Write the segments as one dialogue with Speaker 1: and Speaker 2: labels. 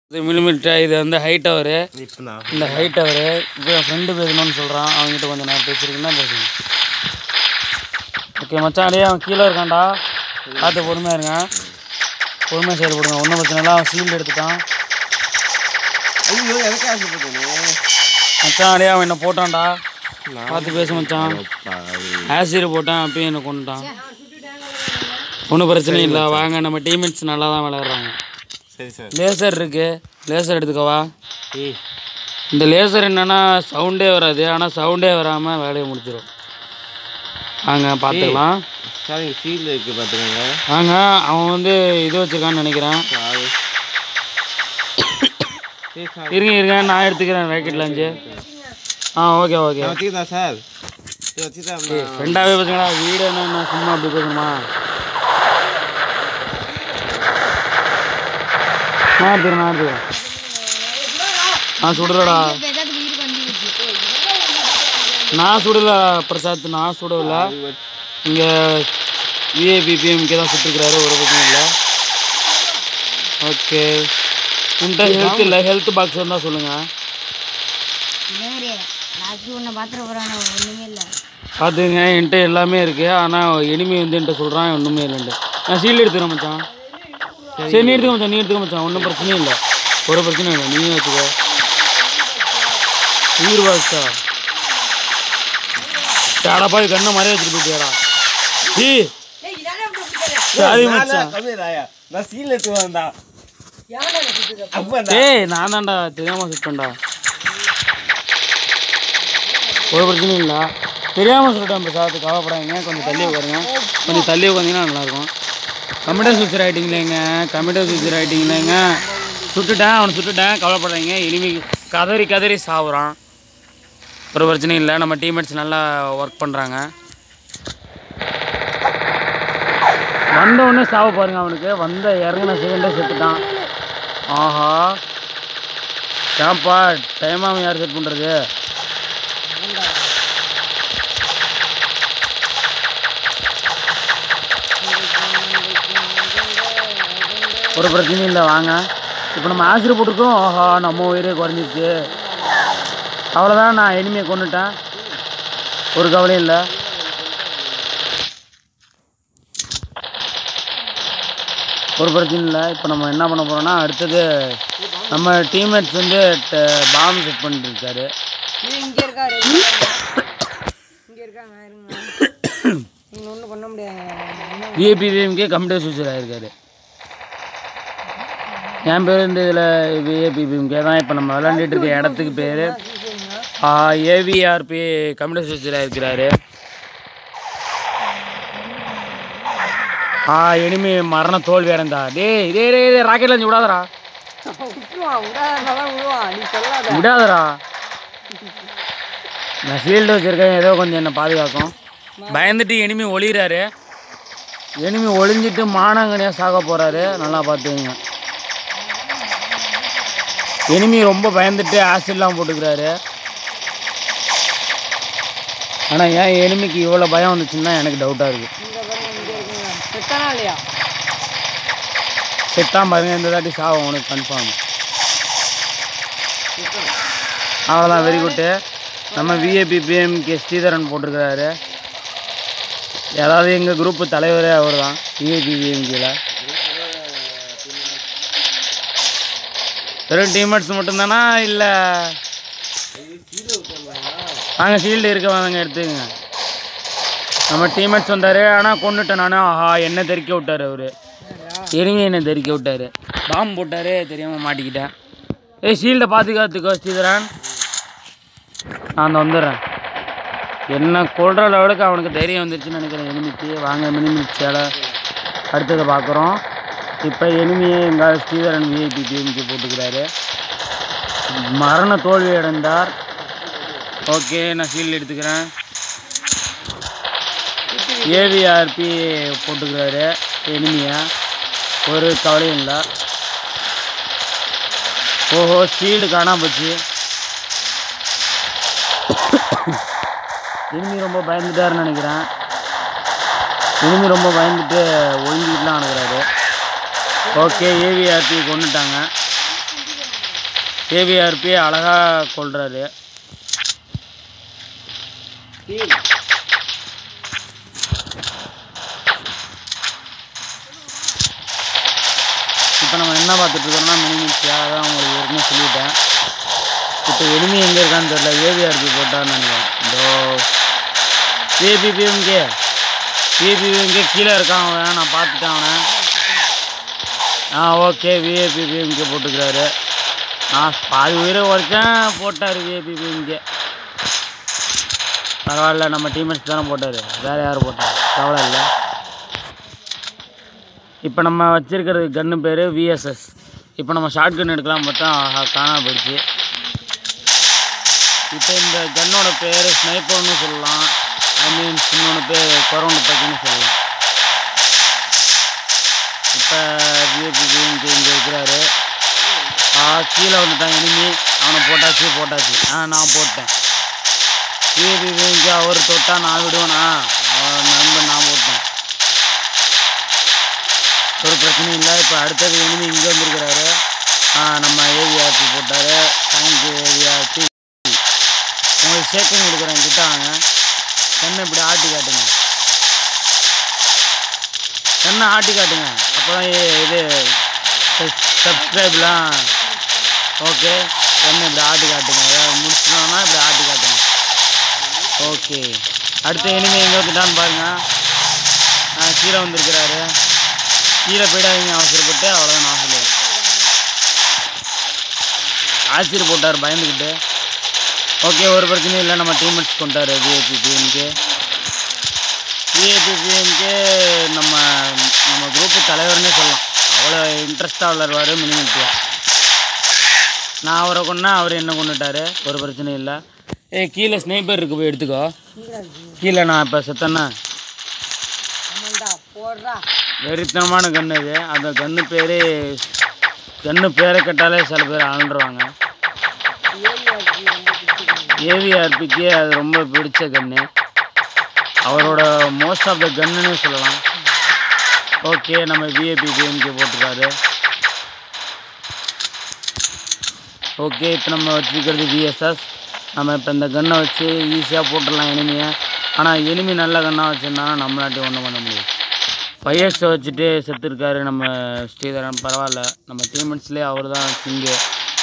Speaker 1: இது மில்லிமீட்டர் இது வந்து ஹைட் டவரு
Speaker 2: இப்போண்ணா
Speaker 1: இந்த ஹைட் டவரு இப்போ என் ஃப்ரெண்டு பேசணும்னு சொல்கிறான் அவன்கிட்ட கொஞ்சம் நேரம் பேசியிருக்கேன்னா பேசுங்க ஓகே மச்சான் அடையே அவன் கீழே இருக்கான்டா பார்த்து பொறுமையாக இருங்க பொறுமையாக செயல்படுங்க ஒன்றும் பிரச்சனை இல்லை அவன் சீல்டு எடுத்துட்டான்
Speaker 2: ஐயோ எனக்கு ஆசைப்பட்டேனே
Speaker 1: மச்சான் அடையே அவன் என்ன போட்டான்டா பார்த்து பேசு மச்சான்
Speaker 2: பாவி.
Speaker 1: ஆசிரியர் போட்டான் அப்பயும் என்ன கொண்டுட்டான் ஒன்றும் பிரச்சனை இல்லை வாங்க நம்ம டீம்மேட்ஸ் நல்லா தான் விளையாடுறாங்க
Speaker 2: சரி சார்
Speaker 1: லேசர் இருக்கு லேசர் எடுத்துக்கவா
Speaker 2: ஏய்
Speaker 1: இந்த லேசர் என்னன்னா சவுண்டே வராது ஆனால் சவுண்டே வராமல் வேலையை முடிச்சிடும் வாங்க பார்த்துக்கலாம்
Speaker 2: சார் இங்கே சீல் இருக்குது பார்த்துக்கோங்க
Speaker 1: வாங்க அவன் வந்து இது வச்சிருக்கான்னு நினைக்கிறேன்
Speaker 2: சாரி சரி சார்
Speaker 1: இருங்க இருங்க நான் எடுத்துக்கிறேன் ராக்கெட் லஞ்சு ஆ ஓகே ஓகே
Speaker 2: நான் வச்சுக்கிறேன் சார் சரி வச்சுக்கிறேன்
Speaker 1: ஃப்ரெண்டாகவே பேசுங்களா வீடு என்ன சும்மா அப்படி பேசணுமா நான் எடுத்துக்கிறேன் நான் எடுத்துக்கிறேன் நான் சுடலடா நான் சுடல பிரசாத் நான் சுடல இங்கே விஐபி பிஎம்கே தான் சுட்டுருக்கிறாரு ஒரு பிரச்சனையும் இல்லை ஓகே உன்கிட்ட ஹெல்த் இல்லை ஹெல்த் பாக்ஸ் இருந்தால் சொல்லுங்கள்
Speaker 3: லாஸ்ட் ஒன்று பாத்திரம் போகிறாங்க ஒன்றுமே இல்லை
Speaker 1: பார்த்துங்க என்கிட்ட எல்லாமே இருக்குது ஆனால் எனிமி வந்து என்கிட்ட சொல்கிறான் ஒன்றுமே இல்லைன்ட்டு நான் சீல் எடுத்துக்கிறேன் மச்சான் சரி நீ எடுத்துக்க மச்சான் நீ எடுத்துக்க மச்சான் ஒன்றும் பிரச்சனையும் இல்லை ஒரு பிரச்சனையும் இல்லை நீயும் வச்சுக்க உயிர் பாக்ஸா யாடாப்பா இது கண்ணை மறைய வச்சுட்டு போயிட்டியாடா ஈ சாரி மச்சான்
Speaker 2: கம்மி ராயா நான் சீல் எடுத்து வந்தா அப்போ
Speaker 1: ஏய் நான் தான்டா தெரியாம சுட்டேன்டா ஒரு பிரச்சனையும் இல்லை தெரியாம சொல்லிட்டேன் பிரசாத் கவலைப்படாதீங்க கொஞ்சம் தள்ளி உட்காருங்க கொஞ்சம் தள்ளி உட்காந்தீங்கன்னா நல்லாயிருக்கும் கம்ப்யூட்டர் சுவிட்ச் ரைட்டிங்லேங்க கம்ப்யூட்டர் சுவிட்ச் ரைட்டிங்லேங்க சுட்டுட்டேன் அவனை சுட்டுட்டேன் கவலைப்படாதீங்க இனிமே கதறி கதறி சாவுறான் ஒரு பிரச்சனையும் இல்லை நம்ம டீம்மேட்ஸ் நல்லா ஒர்க் பண்ணுறாங்க வந்த உடனே சாவ பாருங்க அவனுக்கு வந்த இறங்கின செகண்டே செத்துட்டான் ஆஹா ஏன்ப்பா டைம் அவன் யார் செட் பண்ணுறது ஒரு பிரச்சனையும் இல்லை வாங்க இப்போ நம்ம ஆசிரியர் போட்டிருக்கோம் ஆஹா நம்ம உயிரே குறைஞ்சிருச்சு அவ்வளோதான் நான் எனிமையை கொண்டுட்டேன் ஒரு கவலையும் இல்லை ஒரு பிரச்சனையும் இல்லை இப்போ நம்ம என்ன பண்ண போகிறோம்னா அடுத்தது நம்ம டீம்மேட்ஸ் வந்து பாம்பு செட் பண்ணிட்டு இருக்காரு
Speaker 3: இங்கே இருக்காரு இங்கே இருக்காங்க இருங்க இங்கே ஒன்றும் பண்ண முடியாது
Speaker 1: விஏபி விஎம்கே கம்ப்யூட்டர் சுவிட்சர் ஆயிருக்காரு என் பேர் இந்த இதில் விஏபி விஎம்கே தான் இப்போ நம்ம விளாண்டுட்டு இருக்க இடத்துக்கு பேர் ஏவிஆர்பி கம்ப்யூட்டர் சுவிட்சர் ஆயிருக்கிறாரு ஆ இனிமே மரண தோல்வி அடைந்தா டேய் டேய் டேய் டேய் ராக்கெட்ல இருந்து விடாதடா
Speaker 3: விட்டுருவான் விடாதான் விடுவான் நீ சொல்லாத
Speaker 1: விடாதடா நான் ஃபீல்டு வச்சுருக்கேன் ஏதோ கொஞ்சம் என்னை பாதுகாக்கும் பயந்துட்டு எனிமி ஒளிகிறாரு எனிமி ஒளிஞ்சிட்டு மானாங்கனியாக சாக போகிறாரு நல்லா பார்த்துங்க எனிமி ரொம்ப பயந்துட்டு ஆசிட்லாம் போட்டுக்கிறாரு ஆனால் ஏன் எனிமிக்கு இவ்வளோ பயம் வந்துச்சுன்னா எனக்கு டவுட்டாக இருக்குது
Speaker 3: இங்கே பாருங்க இங்கே இருக்குங்க செத்தானா இல்லையா
Speaker 1: செத்தான் பாருங்க இந்த தாட்டி சாவும் உனக்கு கன்ஃபார்ம் அவ்வளோதான் வெரி குட்டு நம்ம விஏபி பிஎம்கே ஸ்ரீதரன் போட்டிருக்கிறாரு ஏதாவது எங்கள் குரூப்பு தலைவரே அவர் தான் விஏபி பிஎம்கேல வெறும் டீம்மேட்ஸ் மட்டும்தானா இல்லை வாங்க ஷீல்டு இருக்க வாங்க எடுத்துக்கங்க நம்ம டீம்மேட்ஸ் வந்தார் ஆனால் கொண்டுட்டேன் நான் ஆஹா என்ன தெறிக்க விட்டார் அவர் எருமையை என்ன தெறிக்க விட்டாரு பாம்பு போட்டாரு தெரியாமல் மாட்டிக்கிட்டேன் ஏய் ஷீல்டை பாதுகாத்துக்கோ ஸ்ரீதரன் நான் அந்த வந்துடுறேன் என்ன கொள்கிற லெவலுக்கு அவனுக்கு தைரியம் வந்துருச்சுன்னு நினைக்கிறேன் எனிமிக்கு வாங்க மினிமிக்ஸால் அடுத்ததை பார்க்குறோம் இப்போ எனிமியை எங்கள் ஸ்ரீதரன் விஐபி டிஎம்கே போட்டுக்கிறாரு மரண தோல்வி அடைந்தார் ஓகே நான் ஷீல்டு எடுத்துக்கிறேன் ஏவிஆர்பி போட்டுக்கிறாரு எனிமியை ஒரு கவலையும் இல்லை ஓஹோ ஷீல்டு காணாம போச்சு இனிமே ரொம்ப பயந்துட்டாருன்னு நினைக்கிறேன் இனிமே ரொம்ப பயந்துட்டு ஒழுங்கிட்டுலாம் அனுப்புகிறாரு ஓகே ஏவிஆர்பி கொண்டுட்டாங்க ஏவிஆர்பி அழகாக கொள்றாரு இப்போ நம்ம என்ன பார்த்துட்டு இருக்கோம்னா மினிமிக்ஸியா அதான் உங்களுக்கு ஏற்கனவே சொல்லிட்டேன் இப்போ எனிமி எங்கே இருக்கான்னு தெரியல ஏவிஆர்பி போட்டான்னு நினைக்கிறேன் இதோ ஏபிபிஎம்கே ஏபிபிஎம்கே கீழே இருக்கான் அவன் நான் பார்த்துட்டேன் அவனை ஆ ஓகே விஏபிபிஎம்கே போட்டுக்கிறாரு நான் பாதி உயிரை உரைச்சேன் போட்டார் விஏபிபிஎம்கே பரவாயில்ல நம்ம டீம்மேட்ஸ் தானே போட்டார் வேறு யார் போட்டார் கவலை இல்லை இப்போ நம்ம வச்சிருக்கிறது கன்று பேர் விஎஸ்எஸ் இப்போ நம்ம ஷார்ட் கன் எடுக்கலாம் பார்த்தா ஆஹா, காணாம போயிடுச்சு இப்போ இந்த கன்னோட பேர் ஸ்னைப்பர்னு சொல்லலாம் ஐ மீன்ஸ் இன்னொன்று பேர் கொரோனா பக்கின்னு சொல்லலாம் இப்போ விஏபிபி இங்கே இங்கே இருக்கிறாரு ஆ கீழே வந்துட்டான் இனிமே அவனை போட்டாச்சு போட்டாச்சு ஆ நான் போட்டேன் விஏபிபி இங்கே அவர் தொட்டா நான் விடுவேனா அவன் நண்பன் நான் போட்டேன் ஒரு பிரச்சனையும் இல்லை இப்போ அடுத்தது இனிமே இங்கே வந்திருக்கிறாரு ஆ, நம்ம ஏவிஆர்பி போட்டார் தேங்க்யூ ஏவிஆர்பி உங்களுக்கு ஷேக்கிங் கொடுக்குறேன் கிட்ட வாங்க கண்ணை இப்படி ஆட்டி காட்டுங்க கண்ணை ஆட்டி காட்டுங்க அப்போ தான் இது சப்ஸ்கிரைப்லாம் ஓகே கண்ணை இப்படி ஆட்டி காட்டுங்க ஏதாவது முடிச்சிட்டோம்னா இப்படி ஆட்டி காட்டுங்க ஓகே அடுத்த இனிமே எங்கே வந்துட்டான்னு பாருங்க ஆ, கீழே வந்திருக்கிறாரு கீழே போயிடாதீங்க அவசரப்பட்டு அவ்வளோதான் நான் சொல்லுவேன் ஆச்சரிய போட்டார் பயந்துக்கிட்டு ஓகே ஒரு பிரச்சனையும் இல்லை நம்ம டீம்மேட்ஸ் கொண்டாரு விஐபி பிஎம்கே விஐபி பிஎம்கே நம்ம நம்ம குரூப்பு தலைவர்னே சொல்லலாம் அவ்வளோ இன்ட்ரெஸ்ட்டாக விளாடுவார் மினிமிட்டியாக நான் அவரை கொண்டா அவர் என்ன கொண்டுட்டாரு ஒரு பிரச்சனையும் இல்லை ஏய் கீழே ஸ்னைப்பர் இருக்கு போய் எடுத்துக்கோ கீழே நான் இப்போ செத்தேன்னா
Speaker 3: ஆமாண்டா போடுறா
Speaker 1: வெறித்தனமான கன்று இது அந்த கன்று பேர் கன்று பேரை கேட்டாலே சில பேர் ஆண்டுருவாங்க
Speaker 3: ஏரியாவுக்கு ரொம்ப பிடிச்சிருக்கு
Speaker 1: ஏவிஆர்பிக்கு அது ரொம்ப பிடிச்ச கன்று அவரோட மோஸ்ட் ஆஃப் த கன்னுன்னே சொல்லலாம் ஓகே நம்ம விஏபி பிஎம்கே போட்டிருக்காரு ஓகே இப்போ நம்ம வச்சுருக்கிறது விஎஸ்எஸ் நம்ம இப்போ இந்த கன்னை வச்சு ஈஸியாக போட்டுடலாம் எனிமியை ஆனால் எனிமி நல்ல கன்னாக வச்சுருந்தானா நம்மளாட்டி ஒன்றும் பண்ண முடியாது ஃபைவ் எக்ஸை வச்சுட்டு செத்துருக்காரு நம்ம ஸ்ரீதரன் பரவாயில்ல நம்ம டீம்மேட்ஸ்லேயே அவர் தான் கிங்கு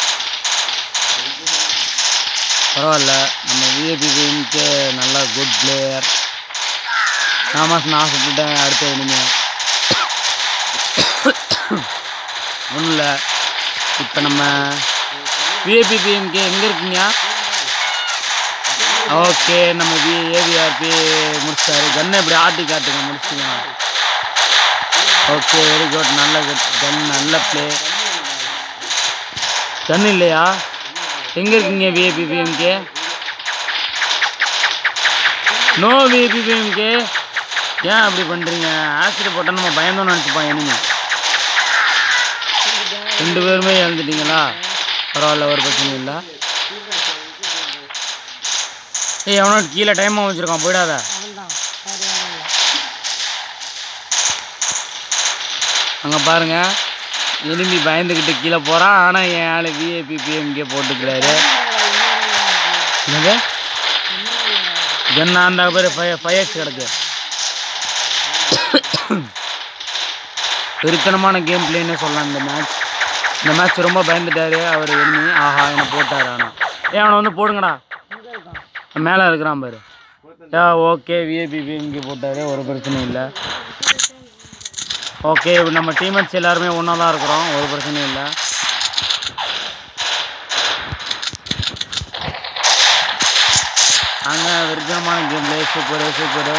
Speaker 1: பரவாயில்ல நம்ம விஏபி டீமுக்கு நல்லா குட் பிளேயர் நாமாஸ் நான் சுட்டுட்டேன் அடுத்த இனிமே ஒன்றும் இல்லை இப்போ நம்ம விஏபி பிஎம்கே எங்கே இருக்கீங்க ஓகே நம்ம வி ஏவிஆர்பி முடிச்சிட்டாரு கன்னை இப்படி ஆட்டி காட்டுங்க முடிச்சிட்டீங்க ஓகே வெரி குட் நல்ல கன் நல்ல ப்ளே கன் இல்லையா எங்கே இருக்கீங்க VIP PMK no VIP PMK ஏன் அப்படி பண்ணுறீங்க ஆசிட் போட்டால் நம்ம பயந்தோம்னு நினச்சிப்பான் இனிமே ரெண்டு பேருமே இழந்துட்டீங்களா பரவாயில்ல ஒரு பிரச்சனையும் இல்லை ஏய் எவனோ கீழே டைமாக வச்சுருக்கான் போயிடாத
Speaker 3: அவன்தான் சரியான
Speaker 1: அங்கே பாருங்க எலும்பி பயந்துக்கிட்டு கீழே போகிறான் ஆனால் என் ஆள் விஐபி பிஎம்கே போட்டுக்கிறாரு என்னது என்ன அந்த பேர் ஃபைவ் ஃபைவ் எக்ஸ் கிடக்கு பெருத்தனமான கேம் பிளேன்னே சொல்லலாம் இந்த மேட்ச் இந்த மேட்ச் ரொம்ப பயந்துட்டாரு அவர் எண்ணி ஆஹா என்னை போட்டார் ஆனால் ஏன் அவனை வந்து போடுங்கடா
Speaker 3: இங்கே இருக்கான்
Speaker 1: மேலே இருக்கிறான் பாரு ஏ ஓகே விஐபி இங்கே போட்டார் ஒரு பிரச்சனையும் இல்லை ஓகே இப்போ நம்ம டீம்மேட்ஸ் எல்லாருமே ஒன்றா தான் இருக்கிறோம் ஒரு பிரச்சனையும் இல்லை அங்கே விருத்தமான கேம்ல சூப்பரு சூப்பரு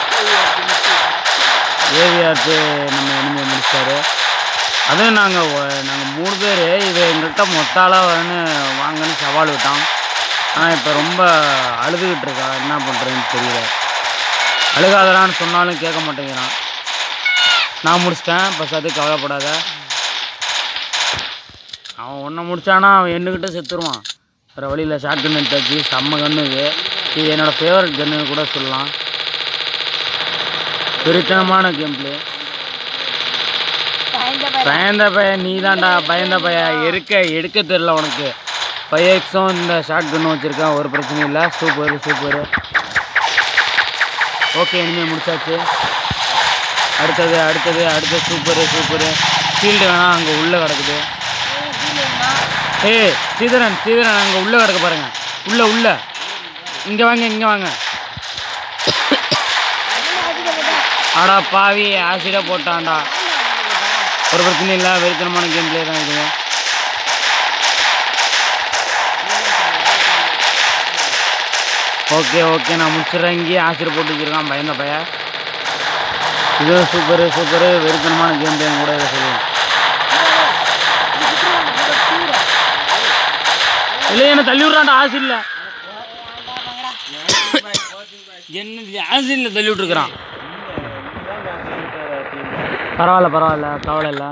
Speaker 1: ஏவிஆர்க்கு நம்ம இனிமே முடிச்சாரு அதுவும் நாங்கள் நாங்கள் மூணு பேர் இவ எங்கள்கிட்ட மொத்தாளாக வரன்னு வாங்கன்னு சவால் விட்டான் ஆனால் இப்போ ரொம்ப அழுதுகிட்டு இருக்கா என்ன பண்ணுறேன்னு தெரியல அழுகாதடான்னு சொன்னாலும் கேட்க மாட்டேங்கிறான் நான் முடிச்சிட்டேன் பஸ் அது கவலைப்படாத அவன் ஒன்றை முடிச்சானா அவன் என்கிட்ட செத்துருவான் வேறு வழியில் ஷார்ட் கன் எடுத்தாச்சு செம்ம கன்று இது இது என்னோடய ஃபேவரட் கன்னு கூட சொல்லலாம் பெருத்தனமான கேம் பிளே
Speaker 3: பயந்த பையன்
Speaker 1: பயந்த பையன் நீ தான்டா பயந்த பையன் இருக்க எடுக்க தெரியல உனக்கு ஃபைவ் எக்ஸும் இந்த ஷார்ட் கன்னும் வச்சுருக்கேன் ஒரு பிரச்சனையும் இல்லை சூப்பர் சூப்பர் ஓகே இனிமேல் முடிச்சாச்சு அடுத்தது அடுத்தது அடுத்தது சூப்பரு சூப்பரு ஃபீல்டு வேணால் அங்கே உள்ளே கிடக்குது ஏய் ஸ்ரீதரன் ஸ்ரீதரன் அங்கே உள்ளே கிடக்க பாருங்க உள்ளே உள்ளே இங்கே வாங்க இங்கே வாங்க அடா பாவி ஆசிடாக போட்டான்டா ஒரு பிரச்சனையும் இல்லை வெறித்தனமான கேம் பிளே தான் இது ஓகே ஓகே நான் முடிச்சிடுறேன் இங்கேயே ஆசிரியர் போட்டு வச்சிருக்கான் பயந்த பைய இது சூப்பரு சூப்பரு வெறித்தனமான கேம் பிளே கூட இதை சொல்லுவேன் இல்லை என்ன தள்ளி விட்றான்டா ஆசை இல்லை என்ன ஆசிரியில் தள்ளி விட்டுருக்குறான் பரவாயில்ல பரவாயில்ல கவலை இல்லை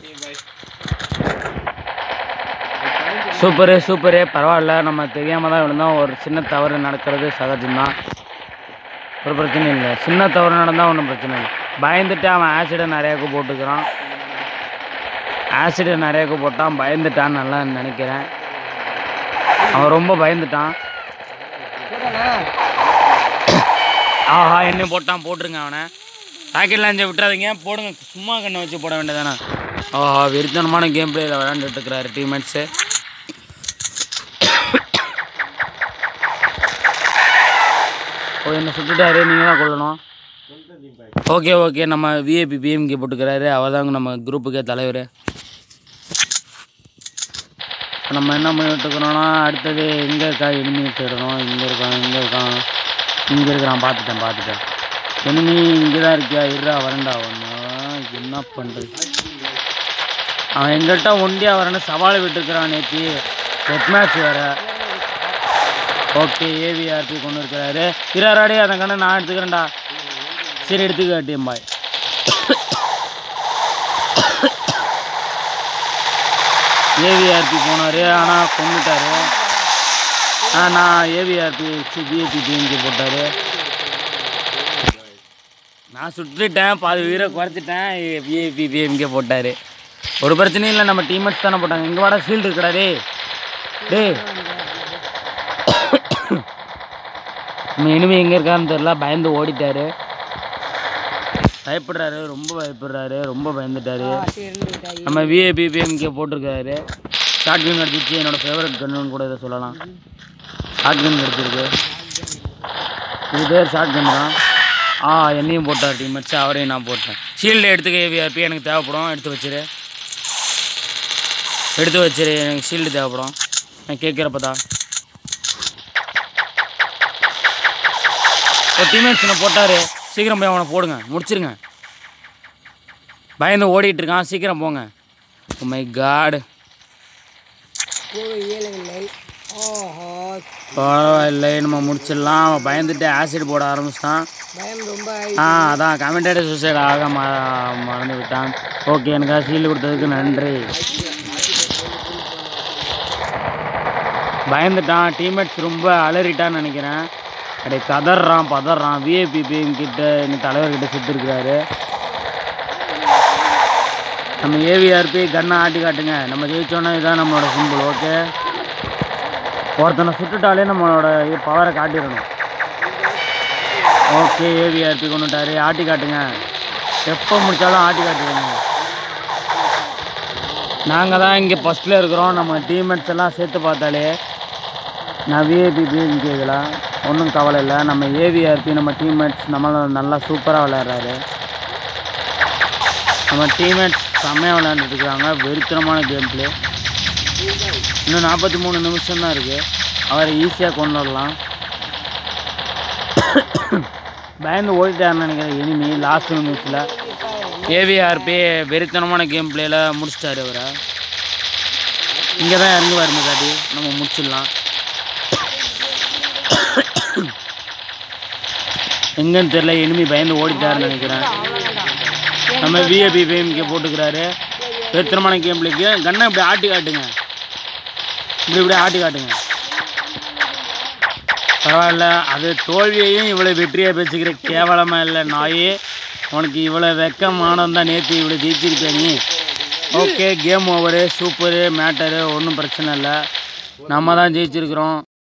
Speaker 1: சூப்பரு சூப்பரு பரவாயில்ல நம்ம தெரியாமல் தான் விழுந்தோம் ஒரு சின்ன தவறு நடக்கிறது சகஜம்தான் ஒரு பிரச்சனையும் இல்லை சின்ன தவறு நடந்தால் ஒன்றும் பிரச்சனை இல்லை பயந்துட்டு அவன் ஆசிடை நிறையாக்கு போட்டுக்கிறான் ஆசிடை நிறையாக்கு போட்டான் பயந்துட்டான்னு நல்லா நினைக்கிறேன் அவன் ரொம்ப பயந்துட்டான் ஆஹா என்ன போட்டான் போட்டுருங்க அவனை ராக்கெட் லாஞ்சை விட்டுறாதீங்க போடுங்க சும்மா கண்ணை வச்சு போட வேண்டியதானே ஆஹா வெறித்தனமான கேம் பிளேயில் விளையாண்டுட்டு இருக்கிறாரு டீம்மேட்ஸு ஓ என்ன சுட்டுட்டாரு நீங்கள் தான் கொள்ளணும் ஓகே ஓகே நம்ம விஏபி பிஎம்கே போட்டுக்கிறாரு அவர் தாங்க நம்ம குரூப்புக்கே தலைவர் இப்ப நம்ம என்ன பண்ணிட்டு இருக்கிறோம்னா அடுத்தது எங்கே இருக்கா எனிமி தேடணும் இங்கே இருக்கான் இங்கே இருக்கான் இங்கே இருக்கிறான் பார்த்துட்டேன் பார்த்துட்டேன் எனிமி இங்கே தான் இருக்கியா இருடா வரண்டா ஒன்று என்ன பண்ணுறது அவன் எங்கள்கிட்ட ஒண்டியாக வரேன்னு சவால் விட்டுருக்கிறான் நேற்று டெட் மேட்ச் வேறு ஓகே ஏவிஆர்பி கொண்டு இருக்கிறாரு இராடி அதை கண்ணு நான் எடுத்துக்கிறேன்டா சரி எடுத்துக்க டீம் பாய் ஏவிஆர்பி போனார் ஆனால் கொண்டுட்டாரு ஆ நான் ஏவிஆர்பி பிஏபி பிஎம்கே போட்டார் நான் சுட்டுட்டேன் பாதி உயிரை குறைச்சிட்டேன் விஏபி பிஎம்கே போட்டார் ஒரு பிரச்சனையும் இல்லை நம்ம டீம்மேட்ஸ் தானே போட்டாங்க இங்கே வாடா ஷீல்டு இருக்கடா டேய் டேய் நம்ம இனிமே எங்கே இருக்கான்னு தெரில பயந்து ஓடிட்டாரு பயப்படுறாரு ரொம்ப பயப்படுறாரு ரொம்ப பயந்துட்டாரு நம்ம விஏபி பிஎம்கே போட்டிருக்காரு ஷார்ட் கன் கிடச்சிச்சு என்னோட ஃபேவரட் கன்னுன்னு கூட இதை சொல்லலாம் ஷார்ட் கன் கிடச்சிருக்கு இது பேர் ஷார்ட் கன் தான் ஆ என்னையும் போட்டார் டீம்மேட்ஸ் அவரையும் நான் போட்டேன் ஷீல்டு எடுத்துக்க ஏவிஆர்பி எனக்கு தேவைப்படும் எடுத்து வச்சிரு எடுத்து வச்சிரு எனக்கு ஷீல்டு தேவைப்படும் நான் கேட்குறப்ப தான் ஒரு டீம்மேட்ஸ் என்ன போட்டார் சீக்கிரம் போய் அவனை போடுங்க முடிச்சிருங்க பயந்து ஓடிட்டு இருக்கான் சீக்கிரம் போங்க மை காடு
Speaker 3: போக இயலவில்லை ஆஹா
Speaker 1: பரவாயில்லை நம்ம முடிச்சிடலாம் அவன் பயந்துட்டு ஆசிட் போட ஆரம்பிச்சிட்டான்
Speaker 3: பயம் ரொம்ப
Speaker 1: ஆ அதான் கமெண்டேட்டர் சூசைட் ஆக ம மறந்து விட்டான் ஓகே எனக்கு சீல்டு கொடுத்ததுக்கு நன்றி பயந்துட்டான் டீம்மேட்ஸ் ரொம்ப அலறிட்டான்னு நினைக்கிறேன் அப்படியே கதறான் பதறான் விஐபி பிஎம் கிட்ட இந்த தலைவர்கிட்ட சுற்றிருக்கிறாரு நம்ம ஏவிஆர்பி கன்னை ஆட்டி காட்டுங்க நம்ம ஜெயிச்சோன்னா இதுதான் நம்மளோட சிம்பிள் ஓகே ஒருத்தனை சுட்டுட்டாலே நம்மளோட பவரை காட்டிடணும் ஓகே ஏவிஆர்பி கொண்டுட்டாரு ஆட்டி காட்டுங்க எப்போ முடித்தாலும் ஆட்டி காட்டுவீங்க நாங்கள் தான் இங்கே ஃபஸ்ட்டில் இருக்கிறோம் நம்ம டீம்மேட்ஸ் எல்லாம் சேர்த்து பார்த்தாலே நான் விஏபி பிஎம்கே இதெல்லாம் ஒன்றும் கவலை இல்லை நம்ம ஏவிஆர்பி நம்ம டீம்மேட்ஸ் நம்மள நல்லா சூப்பராக விளையாடுறாரு நம்ம டீம்மேட்ஸ் செம்மையாக விளையாண்டுட்டு இருக்காங்க வெறித்தனமான கேம் பிளே இன்னும் நாற்பத்தி மூணு நிமிஷம் தான் இருக்குது அவரை ஈஸியாக கொண்டு வரலாம் பயந்து ஓடிட்டாருன்னு நினைக்கிறேன் இனிமே லாஸ்ட் நிமிஷத்தில் ஏவிஆர்பி வெறித்தனமான கேம் பிளேயில் முடிச்சிட்டாரு அவரை இங்கே தான் இறங்குவார் மிதாடி நம்ம முடிச்சிடலாம் எங்கன்னு தெரில இனிமே பயந்து ஓடிட்டாருன்னு நினைக்கிறேன் நம்ம விஏபி பிஎம்கே போட்டுக்கிறாரு வெறித்தனமான கேம் பிளேக்கு கண்ணை இப்படி ஆட்டி காட்டுங்க இப்படி இப்படி ஆட்டி காட்டுங்க பரவாயில்ல அது தோல்வியையும் இவ்வளோ வெற்றியாக பேசிக்கிற கேவலமாக இல்லை நாயே உனக்கு இவ்வளோ வெக்கமானம் தான் நேற்று இவ்வளோ ஜெயிச்சிருக்க நீ okay game over super matter ஒன்றும் பிரச்சனை இல்லை நம்ம தான் ஜெயிச்சிருக்கிறோம்